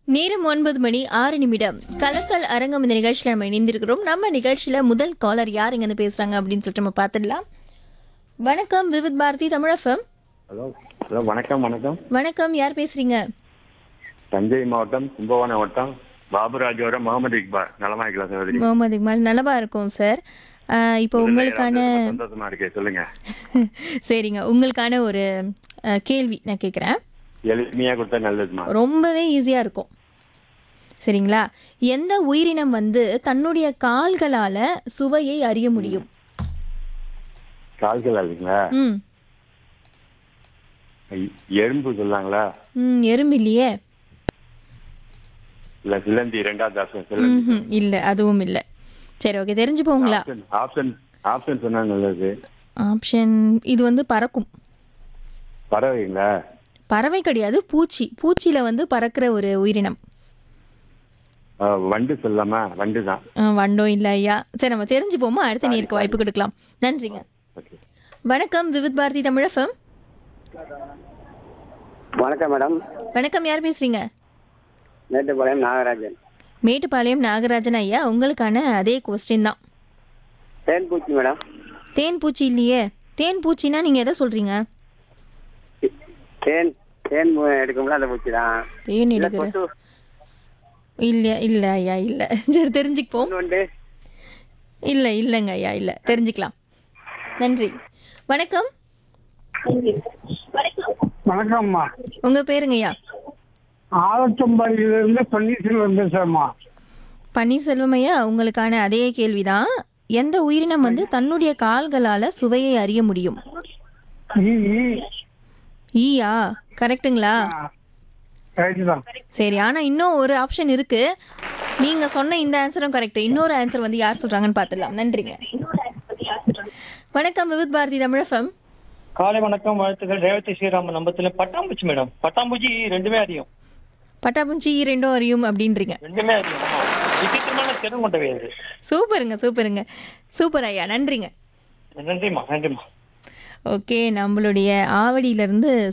நேரம் ஒன்பது மணி ஆறு நிமிடம் கலக்கல் அரங்கம் இந்த நிகழ்ச்சியில் நம்ம இணைந்திருக்கிறோம் நம்ம நிகழ்ச்சியில் முதல் காலர் யார் இங்கேருந்து பேசுகிறாங்க அப்படின்னு சொல்லிட்டு நம்ம பார்த்துடலாம் வணக்கம் விவித் பாரதி தமிழஃபம் ஹலோ ஹலோ வணக்கம் வணக்கம் வணக்கம் யார் பேசுறீங்க தஞ்சை மாவட்டம் கும்பகோணம் வட்டம் பாபுராஜோட முகமது இக்பால் நலமா இருக்கலாம் சகோதரி முகமது இக்மால் நல்லபா இருக்கும் சார் ஆஹ் இப்போ உங்களுக்கான ரொம்ப சந்தோஷமா இருக்கே சொல்லுங்க சரிங்க உங்களுக்கான ஒரு ஆஹ், கேள்வி நான் கேட்குறேன் எளிமையா கொடுத்தா நல்லதுமா ரொம்பவே ஈஸியாக இருக்கும் சரிங்களா எந்த உயிரினம் வந்து தன்னுடைய கால்களால் சுவையை அறிய முடியும் கால்கள் இல்லைங்களா ம் ஐ- எறும்பு சொல்லாங்களா ம் எறும்பு இல்லையே இல்ல சிலந்தி ரெண்டாவது ஆப்ஷன் சிலந்தி ம் இல்லை அதுவும் இல்லை சரி ஓகே தெரிஞ்சு போங்களா ஆப்ஷன் ஆப்ஷன் ஆப்ஷன் சொன்னா நல்லது ஆப்ஷன் இது வந்து பறக்கும் பறவைங்களா பறவை கிடையாது பூச்சி பூச்சியில் வந்து பறக்கிற ஒரு உயிரினம் ஆ, வண்டு சொல்லலாமா வண்டு தான் ஆ, வண்டோம் இல்லை ஐயா சரி நம்ம தெரிஞ்சுப்போமா அடுத்த நேருக்கு வாய்ப்பு கொடுக்கலாம் நன்றிங்க ஓகே வணக்கம் விவித் பாரதி தமிழஃபம் வணக்கம் மேடம் வணக்கம் யார் பேசுறீங்க மேட்டுப்பாளையம் நாகராஜன் மேட்டுப்பாளையம் நாகராஜன் ஐயா உங்களுக்கான அதே கொஸ்டின் தான் தேன் பூச்சி மேடம் தேன் பூச்சி இல்லையே தேன் பூச்சினா நீங்கள் எதை சொல்கிறீங்க தேன் தேன் பூ எடுக்கும்ல அந்த பூச்சி தான் தேன் இல்ல எடுக்கிற கொசு இல்லை இல்லை ஐயா இல்லை சரி தெரிஞ்சுக்குப்போம் இன்னொன்று இல்லை இல்லைங்க ஐயா இல்லை தெரிஞ்சுக்கலாம் நன்றி வணக்கம் வணக்கம்மா உங்கள் பேருங்க ஐயா ஆலத்தம்பாடியிலிருந்து பன்னீர்செல்வம் பேசுறேம்மா பன்னீர்செல்வம் ஐயா உங்களுக்கான அதே கேள்விதான் எந்த உயிரினம் வந்து தன்னுடைய கால்களால் சுவையை அறிய முடியும் ஈ ஈயா கரெக்ட்டுங்களா ரைட்டு தான் சரி ஆனால் இன்னும் ஒரு ஆப்ஷன் இருக்கு நீங்க சொன்ன இந்த ஆன்சரும் கரெக்ட் இன்னொரு ஆன்சர் வந்து யார் சொல்றாங்கன்னு பார்த்துடலாம் நன்றிங்க வணக்கம் விவித் பாரதி தமிழஃபம் காலை வணக்கம் வாழ்த்துக்கள் ரேவதி ஸ்ரீராமன் நம்பத்துல பட்டாம்பூச்சி மேடம் பட்டாம்பூச்சி ரெண்டுமே அறியும் பட்டாபூச்சி ரெண்டும் அறியும் அப்படின்றீங்க ரெண்டுமே அறியும் ஆமா. விசித்திரமான திறன் கொண்டவை அது சூப்பருங்க சூப்பருங்க சூப்பர் ஐயா நன்றிங்க நன்றிம்மா நன்றிம்மா ஓகே நம்மளுடைய ஆவடியிலேருந்து